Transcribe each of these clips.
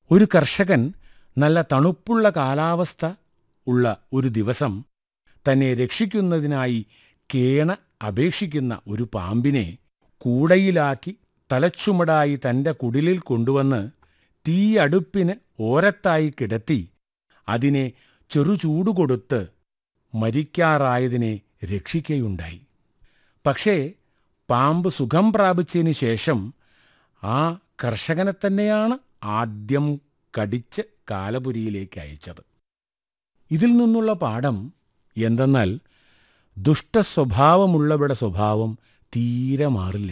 ഒരു കർഷകൻ നല്ല തണുപ്പുള്ള കാലാവസ്ഥ ഉള്ള ഒരു ദിവസം തന്നെ രക്ഷിക്കുന്നതിനായി കേണ അപേക്ഷിക്കുന്ന ഒരു പാമ്പിനെ കൂടയിലാക്കി തലച്ചുമടായി തന്റെ കുടിലിൽ കൊണ്ടുവന്ന് തീയടുപ്പിന് ഓരത്തായി കിടത്തി അതിനെ ചെറുചൂട് കൊടുത്ത് മരിക്കാറായതിനെ രക്ഷിക്കുകയുണ്ടായി പക്ഷേ പാമ്പ് സുഖം പ്രാപിച്ചതിന് ശേഷം ആ കർഷകനെ തന്നെയാണ് ആദ്യം കടിച്ച് കാലപുരിയിലേക്ക് അയച്ചത് ഇതിൽ നിന്നുള്ള പാഠം എന്തെന്നാൽ ദുഷ്ടസ്വഭാവമുള്ളവരുടെ സ്വഭാവം തീരെ മാറില്ല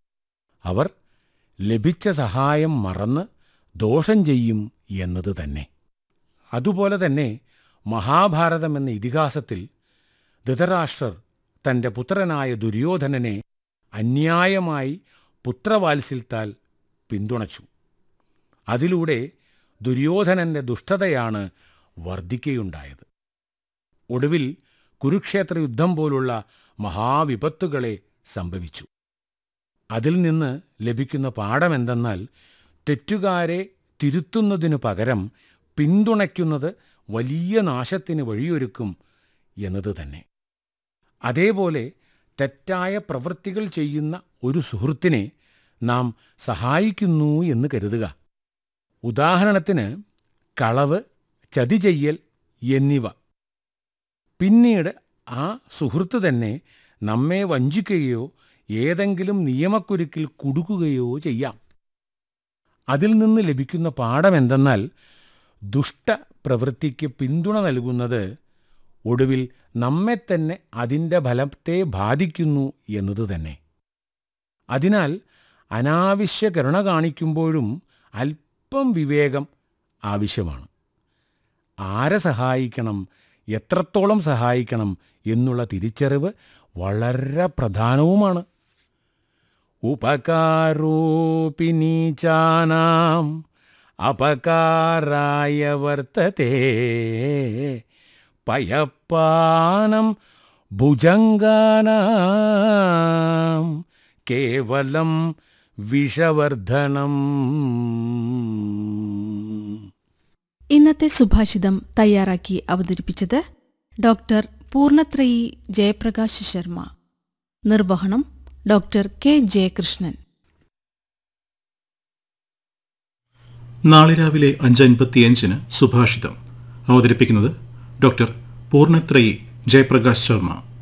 അവർ ലഭിച്ച സഹായം മറന്ന് ദോഷം ചെയ്യും എന്നത് തന്നെ അതുപോലെ തന്നെ മഹാഭാരതം എന്ന ഇതിഹാസത്തിൽ ധൃതരാഷ്ട്രർ തന്റെ പുത്രനായ ദുര്യോധനനെ അന്യായമായി പുത്രവാത്സല്യത്താൽ പിന്തുണച്ചു അതിലൂടെ ദുര്യോധനന്റെ ദുഷ്ടതയാണ് വർദ്ധിക്കുകയുണ്ടായത് ഒടുവിൽ കുരുക്ഷേത്ര യുദ്ധം പോലുള്ള മഹാവിപത്തുകളെ സംഭവിച്ചു അതിൽ നിന്ന് ലഭിക്കുന്ന പാഠമെന്തെന്നാൽ തെറ്റുകാരെ തിരുത്തുന്നതിനു പകരം പിന്തുണയ്ക്കുന്നത് വലിയ നാശത്തിന് വഴിയൊരുക്കും എന്നത് തന്നെ അതേപോലെ തെറ്റായ പ്രവൃത്തികൾ ചെയ്യുന്ന ഒരു സുഹൃത്തിനെ നാം സഹായിക്കുന്നു എന്ന് കരുതുക ഉദാഹരണത്തിന് കളവ് ചതി ചെയ്യൽ എന്നിവ പിന്നീട് ആ സുഹൃത്ത് തന്നെ നമ്മെ വഞ്ചിക്കുകയോ ഏതെങ്കിലും നിയമക്കുരുക്കിൽ കുടുക്കുകയോ ചെയ്യാം അതിൽ നിന്ന് ലഭിക്കുന്ന പാഠമെന്തെന്നാൽ ദുഷ്ടപ്രവൃത്തിക്ക് പിന്തുണ നൽകുന്നത് ഒടുവിൽ നമ്മെ തന്നെ അതിൻ്റെ ഫലത്തെ ബാധിക്കുന്നു എന്നത് തന്നെ അതിനാൽ അനാവശ്യ കരുണ കാണിക്കുമ്പോഴും അല്പം വിവേകം ആവശ്യമാണ് ആരെ സഹായിക്കണം എത്രത്തോളം സഹായിക്കണം എന്നുള്ള തിരിച്ചറിവ് വളരെ പ്രധാനവുമാണ് ഉപകാരോപി നീചാനാം അപകാരായ വർത്തത്തെ പയപ്പാനം ഭുജംഗാനാം കേവലം വിഷവർദ്ധനം ഇന്നത്തെ സുഭാഷിതം തയ്യാറാക്കി അവതരിപ്പിച്ചത് ഡോക്ടർ പൂർണത്രയി ജയപ്രകാശ് ശർമ്മ നിർവഹണം ഡോക്ടർ കെ ജയകൃഷ്ണൻ നാളെ രാവിലെ അഞ്ച് അൻപത്തിയഞ്ചിന് സുഭാഷിതം അവതരിപ്പിക്കുന്നത് ഡോക്ടർ പൂർണത്രയി ജയപ്രകാശ് ശർമ്മ